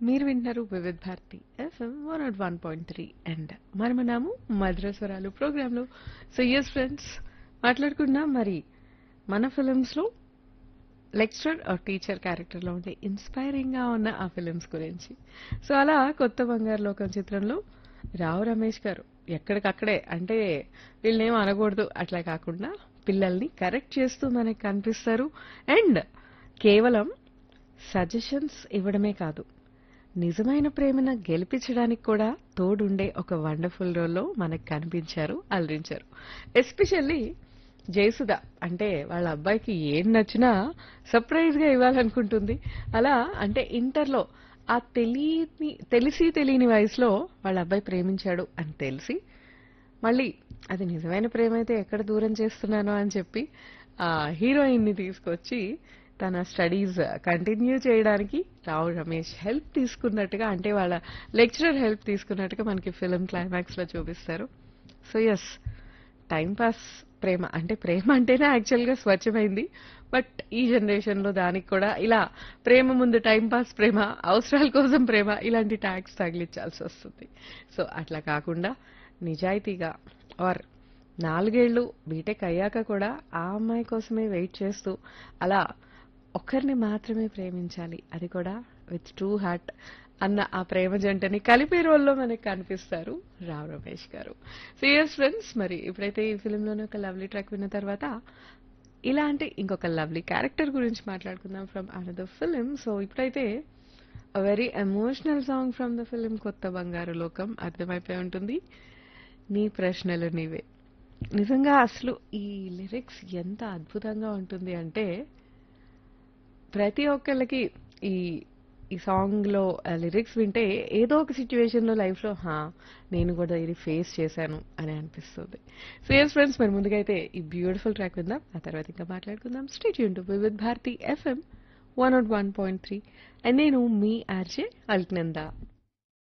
మీరు వింటున్నారు Vividh Bharati FM one not one point three and మనమన్నాము మధురస్వరాలు ప్రోగ్రాంలో సో ఎస్ ఫ్రెండ్స్ మాట్లాడుకున్నాం మరి మన ఫిలిమ్స్లో లెక్చరర్ ఆర్ టీచర్ క్యారెక్టర్లో ఉండే ఇన్స్పైరింగ్గా ఉన్న ఆ ఫిలిమ్స్ గురించి సో అలా కొత్త బంగారు లోకం చిత్రంలో రావు రమేష్ గారు ఎక్కడికక్కడే అంటే వీళ్ళనేం అనకూడదు అట్లా కాకుండా పిల్లల్ని కరెక్ట్ చేస్తూ మనకి కనిపిస్తారు అండ్ కేవలం సజెషన్స్ ఇవ్వడమే కాదు నిజమైన ప్రేమను గెలిపించడానికి కూడా తోడుండే ఒక వండర్ఫుల్ రోల్లో మనకు కనిపించారు అలరించారు ఎస్పెషల్లీ జయసుధ అంటే వాళ్ళ అబ్బాయికి ఏం నచ్చినా సర్ప్రైజ్ గా ఇవ్వాలనుకుంటుంది అలా అంటే ఇంటర్లో ఆ తెలియని తెలిసి తెలియని వయసులో వాళ్ళ అబ్బాయి ప్రేమించాడు అని తెలిసి మళ్ళీ అది నిజమైన ప్రేమ అయితే ఎక్కడ దూరం చేస్తున్నానో అని చెప్పి ఆ హీరోయిన్ ని తీసుకొచ్చి తన స్టడీస్ కంటిన్యూ చేయడానికి రావు రమేష్ హెల్ప్ తీసుకున్నట్టుగా అంటే వాళ్ళ లెక్చరర్ హెల్ప్ తీసుకున్నట్టుగా మనకి ఫిలిం క్లైమాక్స్ లో చూపిస్తారు సో ఎస్ టైం పాస్ ప్రేమ అంటే ప్రేమ అంటేనే యాక్చువల్ గా స్వచ్ఛమైంది బట్ ఈ జనరేషన్ లో దానికి కూడా ఇలా ప్రేమ ముందు టైం పాస్ ప్రేమ అవసరాల కోసం ప్రేమ ఇలాంటి ట్యాగ్స్ తగిలించాల్సి వస్తుంది సో అట్లా కాకుండా నిజాయితీగా ఆర్ నాలుగేళ్లు బీటెక్ అయ్యాక కూడా ఆ అమ్మాయి కోసమే వెయిట్ చేస్తూ అలా ఒక్కరిని మాత్రమే ప్రేమించాలి అది కూడా విత్ ట్రూ హార్ట్ అన్న ఆ ప్రేమ జంటని కలిపే రోల్లో మనకి కనిపిస్తారు రావ్ రమేష్ గారు సీరియస్ ఫ్రెండ్స్ మరి ఇప్పుడైతే ఈ ఫిలింలోనే ఒక లవ్లీ ట్రాక్ విన్న తర్వాత ఇలాంటి ఇంకొక లవ్లీ క్యారెక్టర్ గురించి మాట్లాడుకుందాం ఫ్రమ్ అనదర్ ఫిలిం సో ఇప్పుడైతే very emotional song from the film Kotha Bangaru లోకం అర్థమైపోయి ఉంటుంది నీ ప్రశ్నలు నీవే నిజంగా అసలు ఈ లిరిక్స్ ఎంత అద్భుతంగా ఉంటుంది అంటే ప్రతి ఒక్కళ్ళకి ఈ ఈ సాంగ్ లో లిరిక్స్ వింటే ఏదో ఒక సిచ్యువేషన్ లో లైఫ్ లో హా నేను కూడా ఇది ఫేస్ చేశాను అని అనిపిస్తుంది సో ఎస్ ఫ్రెండ్స్ మరి ముందుగా అయితే ఈ బ్యూటిఫుల్ ట్రాక్ విందాం ఆ తర్వాత ఇంకా మాట్లాడుకుందాం స్టేట్ యూన్ to with Bharati FM one not one point three and నేను మీ ఆర్జే అల్క్నందా